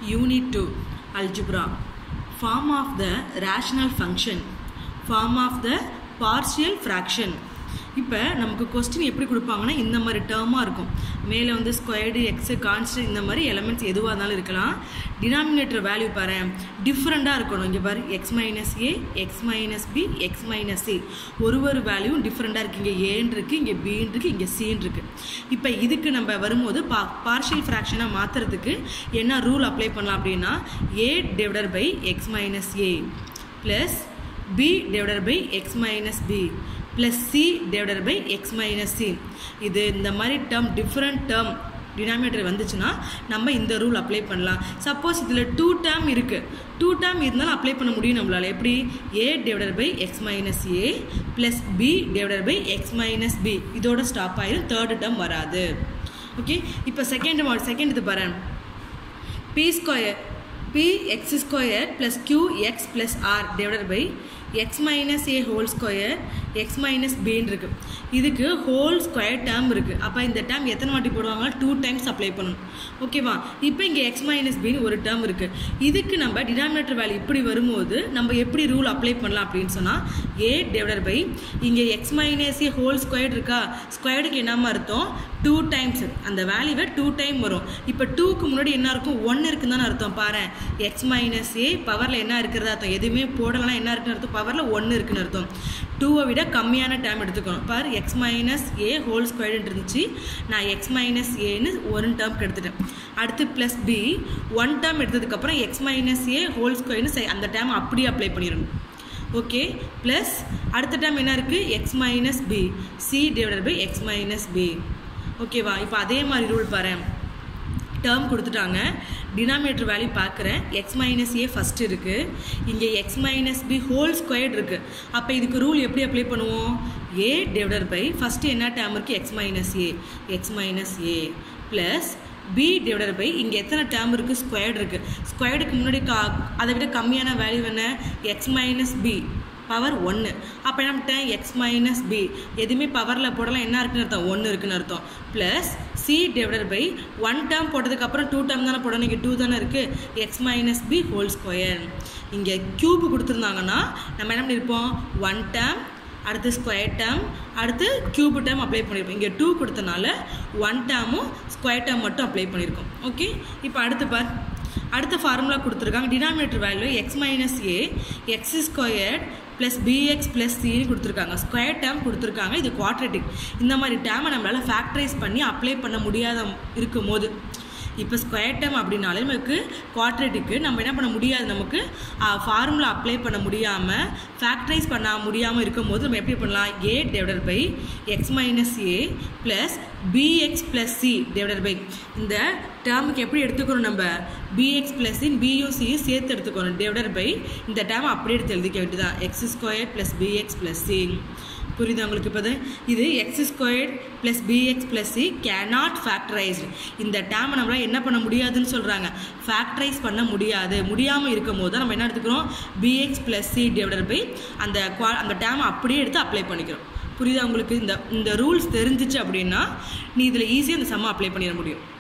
Unit 2 Algebra Form of the rational function Form of the partial fraction இப்போ நமக்கு question எப்படி கொடுப்பாங்கன்னா இந்த மாதிரி டேர்மாக இருக்கும் மேலே வந்து ஸ்கொயர்டு எக்ஸு கான்ஸ்டன்ட் இந்த மாதிரி எலமெண்ட்ஸ் எதுவாக இருந்தாலும் இருக்கலாம் டினாமினேட்டர் வேல்யூ பாரு டிஃப்ரெண்ட்டாக இருக்கணும் இங்கே பாரு X minus A X minus B X minus C ஒரு ஒரு வேல்யூவும் டிஃப்ரெண்ட்டாக இருக்குது இங்கே ஏன்னு இருக்குது இங்கே பின்னு இருக்குது இங்கே சின்னு இருக்குது இப்போ இதுக்கு நம்ம வரும்போது பா பார்ஷியல் ஃப்ராக்ஷனாக மாற்றுறதுக்கு என்ன ரூல் அப்ளை பண்ணலாம் அப்படின்னா A divider by X minus A plus B divider by X minus B plus C divider by X minus C இது இந்த மாதிரி டேர்ம் டிஃப்ரெண்ட் டேர்ம் டினாமினேட்டர் வந்துச்சுன்னா நம்ம இந்த ரூல் அப்ளை பண்ணலாம் சப்போஸ் இதில் டூ டேர்ம் இருக்குது டூ டேர்ம் இருந்தாலும் அப்ளை பண்ண முடியும் நம்மளால் எப்படி A divider by X minus A plus B divider by X minus B இதோட ஸ்டாப் ஆயிரும் தேர்டு டேர்ம் வராது ஓகே இப்போ செகண்ட் செகண்ட் இது பாரு B square B X square plus Q X plus R divider by X minus A whole square X minus பின்னு இருக்குது இதுக்கு whole square term இருக்குது அப்போ இந்த டேர்ம் எத்தனை வாட்டி போடுவாங்க டூ டைம்ஸ் அப்ளை பண்ணணும் ஓகேவா இப்போ இங்கே எக்ஸ் மைனஸ் பின்னு ஒரு டேர்ம் இருக்குது இதுக்கு நம்ம டினாமினேட்டர் வேல்யூ இப்படி வரும்போது நம்ம எப்படி ரூல் அப்ளை பண்ணலாம் அப்படின்னு சொன்னால் ஏ டிவைடர் பை இங்கே X minus A whole square இருக்கா ஸ்கொயர்டுக்கு என்னமா அர்த்தம் டூ டைம்ஸ் அந்த வேல்யூவை டூ டைம் வரும் இப்போ டூக்கு முன்னாடி என்ன இருக்கும் ஒன்று இருக்குன்னு தானே அர்த்தம் பாரு எக்ஸ் மைனஸ் ஏ பவரில் என்ன இருக்கிறதா அர்த்தம் எதுவுமே போடலாம் என்ன இருக்குன்னு அர்த்தம் பவரில் ஒன்று இருக்குன்னு அர்த்தம் டூவை விட கம்மியான டைம் எடுத்துக்கணும் பாரு X minus A whole squared இருந்துச்சு நான் எக்ஸ் மைனஸ் ஏன்னு ஒரு டேர்ம்க்கு எடுத்துட்டேன் அடுத்து ப்ளஸ் பி ஒன் டேர்ம் எடுத்ததுக்கப்புறம் எக்ஸ் மைனஸ் ஏ ஹோல் ஸ்கொயர்னு அந்த டேம் அப்படியே அப்ளை பண்ணிடணும் ஓகே ப்ளஸ் அடுத்த டைம் என்ன இருக்குது X minus B C divided by X minus B ஓகேவா இப்போ அதே மாதிரி ரூல் பாரு டேர்ம் கொடுத்துட்டாங்க டினாமினேட்டர் வேல்யூ பார்க்குறேன் எக்ஸ் மைனஸ் ஏ ஃபஸ்ட்டு இருக்குது இங்கே X minus B whole squared இருக்குது அப்போ இதுக்கு ரூல் எப்படி அப்ளை பண்ணுவோம் ஏ டிவைடர் பை ஃபஸ்ட்டு என்ன டேர்ம் இருக்குது X minus A X minus A plus B divider by இங்கே எத்தனை டேர்ம் இருக்குது ஸ்கொயர்டு இருக்குது ஸ்கொயர்டுக்கு முன்னாடி கா அதை விட கம்மியான வேல்யூ என்ன எக்ஸ் மைனஸ் பி பவர் ஒன்று அப்போ என்ன பண்ணிட்டேன் எக்ஸ் மைனஸ் பி எதுவுமே பவரில் போடலாம் என்ன இருக்குன்னு அர்த்தம் ஒன்று இருக்குன்னு அர்த்தம் plus C divided by one term போட்டதுக்கப்புறம் டூ டேர்ம் தானே போடணும் இங்கே டூ தானே இருக்குது X minus B whole square இங்கே க்யூப் கொடுத்துருந்தாங்கன்னா நம்ம என்ன பண்ணியிருப்போம் ஒன் டேர்ம் அடுத்து ஸ்கொயர் டேர்ம் அடுத்து க்யூப் டேர்ம் அப்ளை பண்ணியிருப்போம் இங்கே டூ கொடுத்தனால ஒன் டேர்மும் ஸ்கொயர் டேர்ம் மட்டும் அப்ளை பண்ணியிருக்கோம் ஓகே இப்போ அடுத்து பார் அடுத்த ஃபார்முலா கொடுத்துருக்காங்க denominator value X minus A X squared plus B X plus சின்னு கொடுத்துருக்காங்க ஸ்கொயர் டேர்ம் கொடுத்துருக்காங்க இது குவாட்ரேட்டிக் இந்த மாதிரி டேர்மை நம்மளால் ஃபேக்டரைஸ் பண்ணி அப்ளை பண்ண முடியாத இருக்கும் போது இப்போ ஸ்கொயர் டேர்ம் அப்படின்னாலே நமக்கு குவாட்ரேட்டிக்கு நம்ம என்ன பண்ண முடியாது நமக்கு ஃபார்முலா அப்ளை பண்ண முடியாமல் ஃபேக்டரைஸ் பண்ண முடியாமல் இருக்கும் போது நம்ம எப்படி பண்ணலாம் A divided by X minus A plus B X plus C divided by இந்த டேர்முக்கு எப்படி எடுத்துக்கணும் நம்ம பிஎக்ஸ் ப்ளஸ் சி பியும் சியும் சேர்த்து எடுத்துக்கணும் டிவைடட் பை இந்த டேர்ம் அப்படியே எடுத்து எழுதிக்க வேண்டியதான் X square plus B X plus C புரியுது உங்களுக்கு இப்போ இது X squared plus B X plus C cannot factorised இந்த டேமை நம்மளால் என்ன பண்ண முடியாதுன்னு சொல்கிறாங்க ஃபேக்டரைஸ் பண்ண முடியாது முடியாமல் இருக்கும் போது நம்ம என்ன எடுத்துக்கிறோம் B X plus C divided by அந்த குவா அந்த டேமை அப்படியே எடுத்து அப்ளை பண்ணிக்கிறோம் புரியுதா உங்களுக்கு இந்த இந்த ரூல்ஸ் தெரிஞ்சிச்சு அப்படின்னா நீ இதில் ஈஸியாக இந்த சம்மை அப்ளை பண்ணிட முடியும்